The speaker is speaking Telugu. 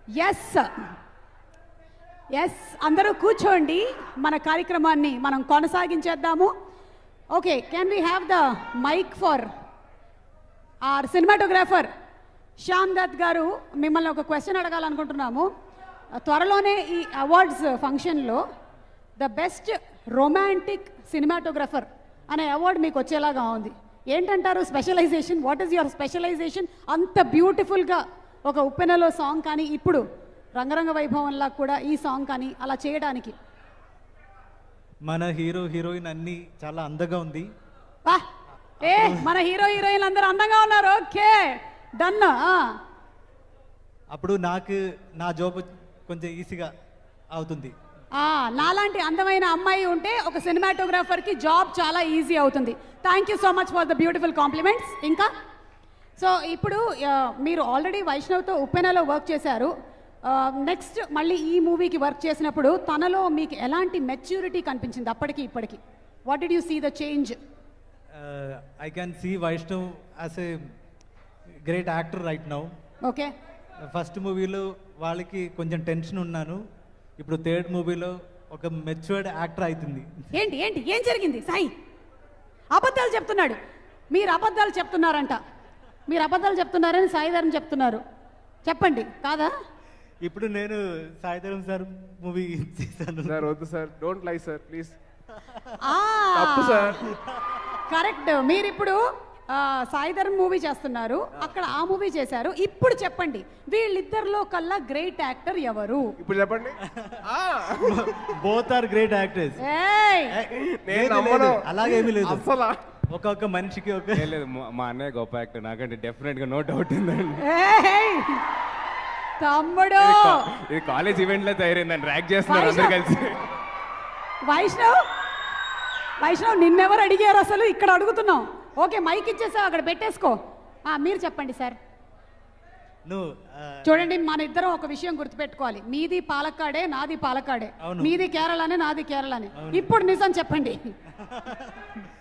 ఎస్ ఎస్ అందరూ కూర్చోండి మన కార్యక్రమాన్ని మనం కొనసాగించేద్దాము okay can we have the mic for our cinematographer Shyam Dutt garu మిమ్మల్ని ఒక క్వశ్చన్ అడగాలనుకుంటున్నాము త్వరలోనే ఈ అవార్డ్స్ ఫంక్షన్లో ద బెస్ట్ రొమాంటిక్ సినిమాటోగ్రఫర్ అనే అవార్డు మీకు వచ్చేలాగా ఉంది ఏంటంటారు specialization what is your specialization అంత బ్యూటిఫుల్గా ఒక ఉప్పెనలో సాంగ్ కానీ ఇప్పుడు రంగరంగ వైభవంలా కూడా ఈ సాంగ్ కానీ అలా చేయడానికి మన హీరో హీరోయిన్ అన్ని చాలా అందంగా ఉంది వా ఏ మన హీరో హీరోయిన్లు అందరూ అందంగా ఉన్నారు ఓకే డన్ అప్పుడు నాకు నా జాబ్ కొంచెం ఈజీగా అవుతుంది నాలాంటి అందమైన అమ్మాయి ఉంటే ఒక సినిమాటోగ్రాఫర్కి జాబ్ చాలా ఈజీ అవుతుంది thank you so much for the beautiful compliments ఇంకా సో ఇప్పుడు ఆ, మీరు ఆల్రెడీ వైష్ణవ్తో ఉప్పెనలో వర్క్ చేశారు నెక్స్ట్ మళ్ళీ ఈ మూవీకి వర్క్ చేసినప్పుడు తనలో మీకు ఎలాంటి మెచ్యూరిటీ కనిపించింది అప్పటికి ఇప్పటికి what did you see the change I can see Vaishnav as a great actor right now okay first మూవీలో వాళ్ళకి కొంచెం టెన్షన్ ఉన్నాను ఇప్పుడు థర్డ్ మూవీలో ఒక మెచ్యూర్డ్ యాక్టర్ అవుతుంది ఏంటి ఏంటి ఏం జరిగింది సాయి అబద్ధాలు చెప్తున్నాడు మీరు అబద్ధాలు చెప్తున్నారంట మీరు అబద్ధాలు చెప్తున్నారని సాయిధరం చెప్తున్నారు చెప్పండి కాదా ఇప్పుడు నేను సాయిధరం సార్ మూవీ చేశాను సార్ వద్దు sir don't lie sir please ఆ, తప్పు సార్ కరెక్ట్ మీరు ఇప్పుడు ఆ, సాయిధరం మూవీ చేస్తున్నారు అక్కడ ఆ మూవీ చేశారు ఇప్పుడు చెప్పండి వీళ్ళిద్దరిలో కల్లా గ్రేట్ యాక్టర్ ఎవరు ఇప్పుడు చెప్పండి ఆ, బోత్ ఆర్ గ్రేట్ యాక్టర్స్ ఏయ్ నేను నమ్మను అలాగేమీ లేదు అస్సలా ఒక్కొక్క మనిషికి ఒక ఏం లేదు మా- మా అన్నయ్య గొప్ప యాక్టర్ నాకంటే డెఫినెట్ గా నో డౌట్ ఉందండి ఏయ్! తమ్ముడు ఇది కా- ఇది కాలేజ్ ఈవెంట్ లో తయారైందని ర్యాక్ చేస్తున్నారు అందరు కలిసి వైష్ణవ్ వైష్ణవ్ నిన్నెవరు అడిగారు అసలు ఇక్కడ అడుగుతున్నాం ఓకే మైక్ ఇచ్చేసావు అక్కడ పెట్టేసుకో ఆ, మీరు చెప్పండి సార్ నువ్వు ఆ, చూడండి మన ఇద్దరం ఒక విషయం గుర్తుపెట్టుకోవాలి మీది పాలక్కాడే నాది పాలక్కాడే అవును. మీది కేరళనే నాది కేరళనే ఇప్పుడు నిజం చెప్పండి